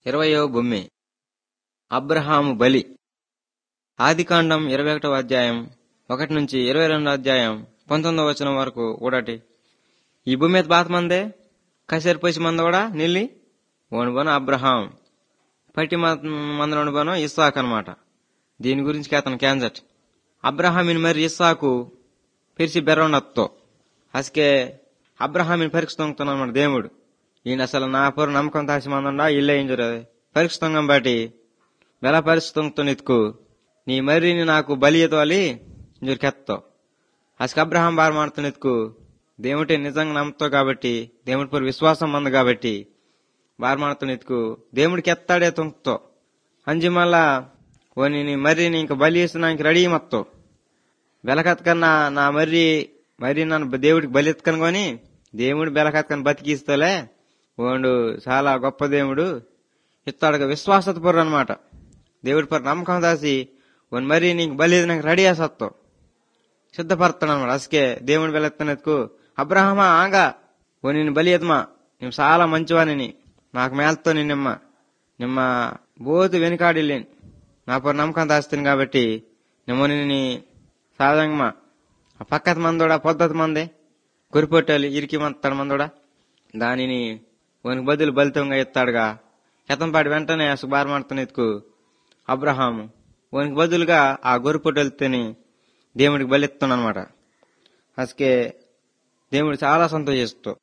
ఇరవయో బొమ్మె అబ్రహాము బలి ఆదికాండం ఇరవై ఒకటో అధ్యాయం ఒకటి నుంచి ఇరవై రెండో అధ్యాయం పంతొమ్మిదో వచనం వరకు కూడటి ఈ భూమి మీద బాత మందే కసేరు పసి మంద కూడా నిల్లి ఓణుబను అబ్రహాం పట్టి మందలోని బను ఇస్సాక్ అనమాట దీని గురించి అతను క్యాన్సర్ అబ్రహామిని మరి ఇస్సాకు పిలిచి బెర్రనత్తో అసకే అబ్రహామిని పరీక్షిస్తున్నాడు అనమాట దేవుడు ఈయన అసలు నా పొరు నమ్మకం తాసి మందండా ఇల్లే ఏం జరగదు పరీక్షిస్తాం బట్టి వెల పరీక్షిస్తూ నిత్కు నీ మర్రిని నాకు బలి ఎతవాలి జురికెత్తో అసలు అబ్రహాం బార్ మాడుతున్నెత్తుకు దేవుడి నిజంగా నమ్ముతావు కాబట్టి దేవుడి పొరు విశ్వాసం మంది కాబట్టి బార్ మాడుతున్నెత్తుకు దేవుడికి ఎత్తాడే తుంకుతో అంజి మళ్ళా ఓ నీ మర్రిని ఇంక బలి ఇస్తున్నానికి రెడీ మొత్తం బెలకత్కన్నా నా మర్రి మరి నన్ను దేవుడికి బలి ఎత్తుకను కొని దేవుడు బెలకత్కని బతికిస్తలే వాడు చాలా గొప్ప దేవుడు ఇస్తాడు విశ్వాసత పొర్రు అనమాట దేవుడి పర్ నమ్మకం దాసి వన్ మరి నీకు బలి నాకు రెడీ చేసత్తో సిద్ధపడతాడు అనమాట అసకే దేవుడి బెలెత్తనెత్తుకు అబ్రహమా ఆగా ఓ నిన్ను బలి ఎత్తమా నేను చాలా మంచివాణిని నాకు మేలతో నిన్నమ్మ నిమ్మ బోతు వెనుకాడిలేను నా పర్ నమ్మకం దాస్తాను కాబట్టి నిమ్మ నిన్ను సాధంగమా ఆ పక్కత మందోడా పొద్దత మందే కొరిపొట్టాలి ఇరికి మంతాడు మందోడా దానిని వానికి బదులు బలితంగా ఎత్తాడుగా కెతంపాటి వెంటనే సుబారమాడుతున్న ఎత్తుకు అబ్రహాము వానికి బదులుగా ఆ గొర్రెపొట్టెళ్తేని దేవుడికి బలెత్తున్నానమాట అసకే దేవుడు చాలా సంతోషిస్తూ